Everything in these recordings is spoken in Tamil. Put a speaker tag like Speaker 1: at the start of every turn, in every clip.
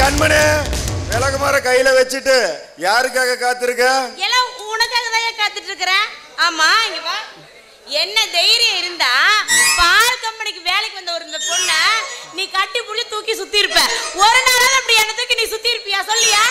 Speaker 1: கண்மணி விளக்கு மர கையில வச்சுட்டு யாருக்காக காத்திருக்க
Speaker 2: எல்லாம் உனக்காக தான் காத்துட்டு இருக்கிறேன் ஆமா இங்க வா என்ன தைரியம் இருந்தா பால் கம்பெனிக்கு வேலைக்கு வந்த ஒரு இந்த பொண்ண நீ கட்டி புள்ளி தூக்கி சுத்தி இருப்ப ஒரு நாளாவது அப்படி என்ன தூக்கி நீ சுத்தி இருப்பியா சொல்லியா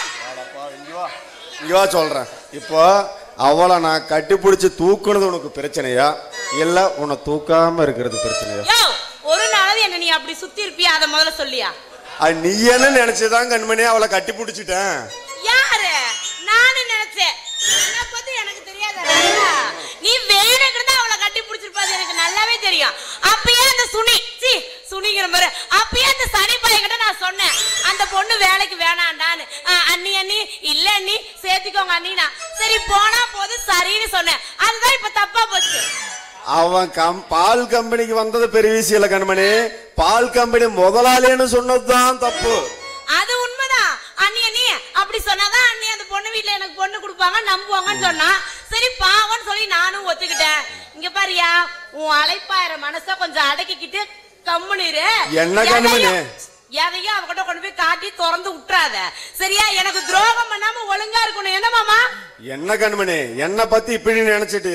Speaker 1: இங்க வா சொல்றேன் இப்போ அவளை நான் கட்டி பிடிச்சி தூக்குனது உனக்கு பிரச்சனையா இல்ல உன்னை தூக்காம இருக்கிறது பிரச்சனையா
Speaker 2: யோ ஒரு நாளாவது என்ன நீ அப்படி சுத்தி இருப்பியா அதை முதல்ல சொல்லியா
Speaker 1: அது நீ என்ன நினைச்சுதான் கண்மணி அவளை கட்டி பிடிச்சிட்டேன்
Speaker 2: யாரு நானும் நினைச்சேன் உன்னை பத்தி எனக்கு தெரியாதா நீ வேணுங்கிறது தான் அவளை கட்டி பிடிச்சிருப்பாது எனக்கு நல்லாவே தெரியும் அப்பயே அந்த சுனி சி சுனிங்கிற மாதிரி அப்பயே அந்த சனி பையன்கிட்ட நான் சொன்னேன் அந்த பொண்ணு வேலைக்கு வேணாண்டான்னு ஆ, அண்ணி அண்ணி இல்ல அண்ணி சேர்த்துக்கோங்க அண்ணினா சரி போனா போது சரின்னு சொன்னேன் அதுதான் இப்ப தப்பா போச்சு
Speaker 1: அவன் கம் பால் கம்பெனிக்கு வந்தது பெரிய விஷயம் இல்ல கண்மணி பால் கம்பெனி முதலாளின்னு சொன்னதுதான் தப்பு
Speaker 2: அது உண்மைதான் அண்ணி அண்ணி அப்படி சொன்னாதான் அண்ணி அந்த பொண்ணு வீட்ல எனக்கு பொண்ணு கொடுப்பாங்க நம்புவாங்கன்னு சொன்னா சரி பாவம்னு சொல்லி நானும் ஒத்துக்கிட்டேன் இங்க பாரியா உன் அழைப்பாயிர மனச கொஞ்சம் அடக்கிக்கிட்டு கம்முனிரு
Speaker 1: என்ன கண்மணி?
Speaker 2: எதையும் அவகிட்ட கொண்டு போய் காட்டி திறந்து விட்டுறாத சரியா எனக்கு துரோகம் பண்ணாம ஒழுங்கா இருக்கணும் என்ன மாமா
Speaker 1: என்ன கண்மணி என்ன பத்தி இப்படி நினைச்சிட்டு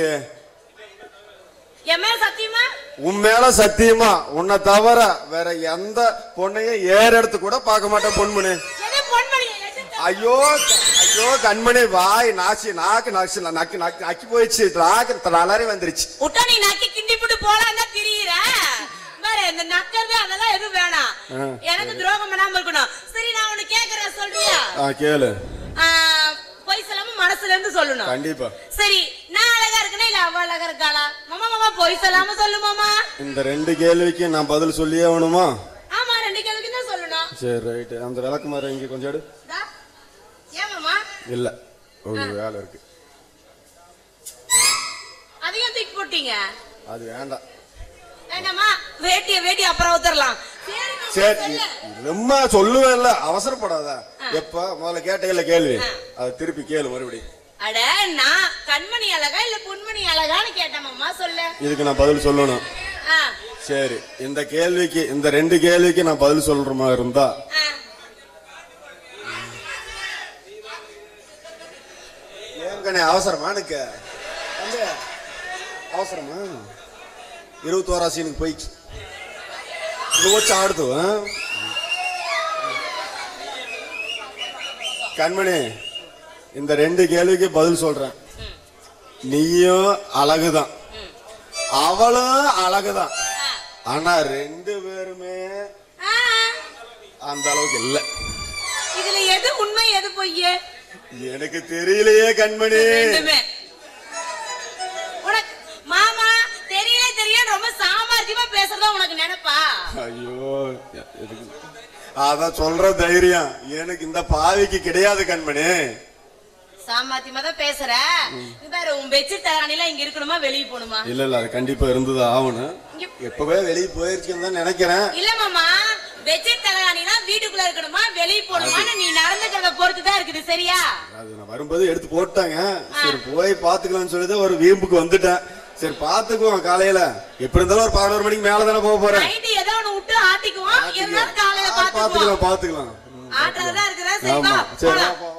Speaker 2: என் மேல சத்தியமா
Speaker 1: உன் மேல சத்தியமா உன்னை தவிர வேற எந்த பொண்ணையும் ஏற எடுத்து கூட பார்க்க மாட்டேன் பொன்மணி
Speaker 2: எது பொன்மணி
Speaker 1: ஐயோ க- ஐயோ கண்மணி வாய் நாசி நாக்கு நாசி நக்கு நக்கு நக்கி போயிடுச்சு நாக்கு தலாரி வந்துருச்சு
Speaker 2: விட்டா நீ நக்கி கிண்டி போட்டு போலாம் தான் திரியிற பாரு இந்த நக்கிறது அதெல்லாம் எதுவும் வேணாம்
Speaker 1: ஆ.
Speaker 2: எனக்கு துரோகம் பண்ணாம இருக்கணும் சரி நான் உனக்கு கேக்குறேன் சொல்றியா
Speaker 1: ஆ கேளு
Speaker 2: ஆ, பொய் சொல்லாம மனசுல இருந்து சொல்லணும்
Speaker 1: கண்டிப்பா
Speaker 2: சரி நான் அழகா இருக்கேனா இல்ல அவ அழகா இருக்காளா மாமா மாமா பொய் சொல்லாம சொல்லு மாமா
Speaker 1: இந்த ரெண்டு கேள்விக்கு நான் பதில் சொல்லியே ஆகணுமா
Speaker 2: ஆமா ரெண்டு கேள்விக்கு தான் சொல்லணும்
Speaker 1: சரி ரைட்டு அந்த விளக்கு மரம் இங்க கொஞ்சம் எடு
Speaker 2: தா. ஏன் மாமா
Speaker 1: இல்ல ஒரு வேலை இருக்கு
Speaker 2: அதையும் தூக்கி போட்டீங்க
Speaker 1: அது வேண்டாம்
Speaker 2: வேண்டாமா வேட்டிய வேட்டி அப்புறம் ஊத்தரலாம் சரி மாமா,
Speaker 1: சரி
Speaker 2: சொல்லு.
Speaker 1: ரொம்ப சொல்லுவேன்ல அவசரப்படாத எப்ப முதல்ல கேட்டீங்கல்ல கேள்வி அது திருப்பி கேளு மறுபடியும்
Speaker 2: அட நான் கண்மணி அழகா இல்ல பொன்மணி அழகான்னு கேட்டேன் மாமா சொல்லு
Speaker 1: இதுக்கு நான் பதில் சொல்லணும்
Speaker 2: ஆ,
Speaker 1: சரி இந்த கேள்விக்கு இந்த ரெண்டு கேள்விக்கு நான் பதில் சொல்ற மாதிரி இருந்தா
Speaker 2: ஆ.
Speaker 1: ஏங்கண்ணே அவசரமா எனக்கு தம்பி, அவசரமா இருபத்தோரா சீனுக்கு போயிடுச்சு இது வச்சு ஆடுது ஆ? கண்மணி இந்த ரெண்டு கேள்விக்கு பதில் சொல்றேன் நீயும் அழகுதான் அவளும் அழகுதான் ஆனா ரெண்டு பேருமே
Speaker 2: ஆ,
Speaker 1: அந்த அளவுக்கு இல்ல
Speaker 2: இதுல எது உண்மை எது பொய்யே
Speaker 1: எனக்கு தெரியலையே கண்மணி
Speaker 2: ரெண்டுமே உனக்கு மாமா தெரியல தெரியல ரொம்ப சாமர்த்தியமா பேசுறதா உனக்கு நினைப்பா
Speaker 1: ஐயோ எனக்கு- அதான் சொல்ற தைரியம் எனக்கு இந்த பாவிக்கு கிடையாது கண்மணி
Speaker 2: சாமர்த்தியமா தான் பேசுற இது பாரு உன் பெட்ஷீட் தராணிலாம் இங்க இருக்கணுமா வெளிய போகணுமா
Speaker 1: இல்ல இல்ல அது கண்டிப்பா இருந்தது ஆகணும்
Speaker 2: இங்க-
Speaker 1: எப்பவே வெளியே போயிருச்சுன்னு தான் நினைக்கிறேன்
Speaker 2: இல்ல மாமா பெட்ஷீட் தலகாணினா வீட்டுக்குள்ள இருக்கணுமா வெளிய போகணுமான்னு நீ நடந்துக்கிறத பொறுத்து தான் இருக்குது சரியா
Speaker 1: அது நான் வரும்போது எடுத்து போட்டாங்க சரி போய் பாத்துக்கலாம்னு சொல்லிதான் ஒரு வீம்புக்கு வந்துட்டேன் சரி பாத்துக்குவோம் காலையில எப்படி இருந்தாலும் ஒரு பதினோரு மணிக்கு மேல தானே போக போறேன்
Speaker 2: நைட்டு ஏதோ ஒண்ணு விட்டு ஆட்டிக்குவோம் இருந்தாலும் காலையில
Speaker 1: ஆ,
Speaker 2: பாத்துக்குவோம்
Speaker 1: பாத்துக்கலாம் பாத்துக்கலாம்
Speaker 2: ஆட்டுறதா இருக்குதா சரி
Speaker 1: ஆமா
Speaker 2: வா
Speaker 1: சரி
Speaker 2: போலாம்.
Speaker 1: வா, வா.